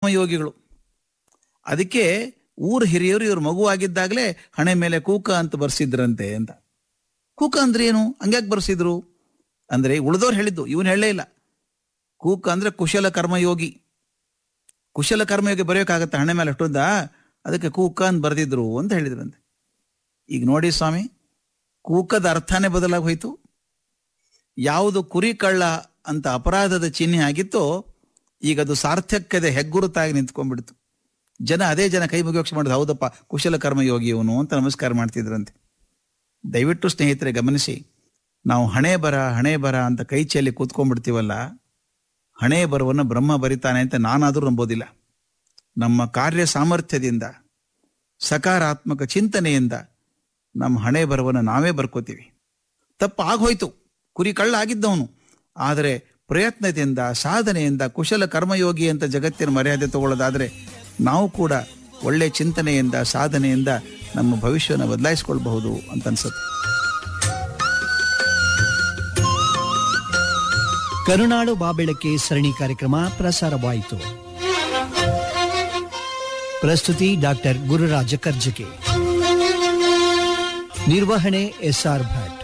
ಕರ್ಮಯೋಗಿಗಳು ಅದಕ್ಕೆ ಊರ ಹಿರಿಯರು ಇವ್ರ ಮಗುವಾಗಿದ್ದಾಗಲೇ ಹಣೆ ಮೇಲೆ ಕೂಕ ಅಂತ ಬರ್ಸಿದ್ರಂತೆ ಅಂತ ಕೂಕ ಅಂದ್ರೆ ಏನು ಹಂಗ್ಯಾಕ್ ಬರ್ಸಿದ್ರು ಅಂದ್ರೆ ಉಳಿದವ್ರು ಹೇಳಿದ್ದು ಇವನು ಹೇಳಲೇ ಇಲ್ಲ ಕೂಕ ಅಂದ್ರೆ ಕುಶಲ ಕರ್ಮಯೋಗಿ ಕುಶಲ ಕರ್ಮಯೋಗಿ ಬರೆಯೋಕ್ಕಾಗತ್ತೆ ಹಣೆ ಮೇಲೆ ಅಷ್ಟೊಂದ ಅದಕ್ಕೆ ಕೂಕ ಅಂತ ಬರ್ದಿದ್ರು ಅಂತ ಹೇಳಿದ್ರಂತೆ ಈಗ ನೋಡಿ ಸ್ವಾಮಿ ಕೂಕದ ಅರ್ಥನೇ ಬದಲಾಗಿ ಹೋಯ್ತು ಯಾವುದು ಕುರಿ ಕಳ್ಳ ಅಂತ ಅಪರಾಧದ ಚಿಹ್ನೆ ಆಗಿತ್ತೋ ಈಗ ಅದು ಸಾರ್ಥಕ್ಯದ ಹೆಗ್ಗುರುತಾಗಿ ನಿಂತ್ಕೊಂಡ್ಬಿಡ್ತು ಜನ ಅದೇ ಜನ ಕೈ ಮುಗಿಯೋಕ್ಷ ಮಾಡಿದ್ರು ಹೌದಪ್ಪ ಕುಶಲ ಕರ್ಮಯೋಗಿ ಇವನು ಅಂತ ನಮಸ್ಕಾರ ಮಾಡ್ತಿದ್ರಂತೆ ದಯವಿಟ್ಟು ಸ್ನೇಹಿತರೆ ಗಮನಿಸಿ ನಾವು ಹಣೆ ಬರ ಹಣೆ ಬರ ಅಂತ ಕೈ ಚೆಲ್ಲಿ ಕೂತ್ಕೊಂಡ್ಬಿಡ್ತೀವಲ್ಲ ಹಣೆ ಬರವನ್ನು ಬ್ರಹ್ಮ ಬರಿತಾನೆ ಅಂತ ನಾನಾದರೂ ನಂಬೋದಿಲ್ಲ ನಮ್ಮ ಕಾರ್ಯ ಸಾಮರ್ಥ್ಯದಿಂದ ಸಕಾರಾತ್ಮಕ ಚಿಂತನೆಯಿಂದ ನಮ್ಮ ಹಣೆ ಬರವನ್ನು ನಾವೇ ಬರ್ಕೋತೀವಿ ತಪ್ಪು ಆಗೋಯ್ತು ಕುರಿ ಕಳ್ಳ ಆಗಿದ್ದವನು ಆದರೆ ಪ್ರಯತ್ನದಿಂದ ಸಾಧನೆಯಿಂದ ಕುಶಲ ಕರ್ಮಯೋಗಿ ಅಂತ ಜಗತ್ತಿನ ಮರ್ಯಾದೆ ತಗೊಳ್ಳೋದಾದ್ರೆ ನಾವು ಕೂಡ ಒಳ್ಳೆ ಚಿಂತನೆಯಿಂದ ಸಾಧನೆಯಿಂದ ನಮ್ಮ ಭವಿಷ್ಯವನ್ನು ಬದಲಾಯಿಸಿಕೊಳ್ಬಹುದು ಅಂತ ಅನ್ಸುತ್ತೆ ಕರುನಾಡು ಬಾಬೆಳಕೆ ಸರಣಿ ಕಾರ್ಯಕ್ರಮ ಪ್ರಸಾರವಾಯಿತು ಪ್ರಸ್ತುತಿ ಡಾಕ್ಟರ್ ಗುರುರಾಜ ಕರ್ಜಕೆ ನಿರ್ವಹಣೆ ಎಸ್ಆರ್ ಭಟ್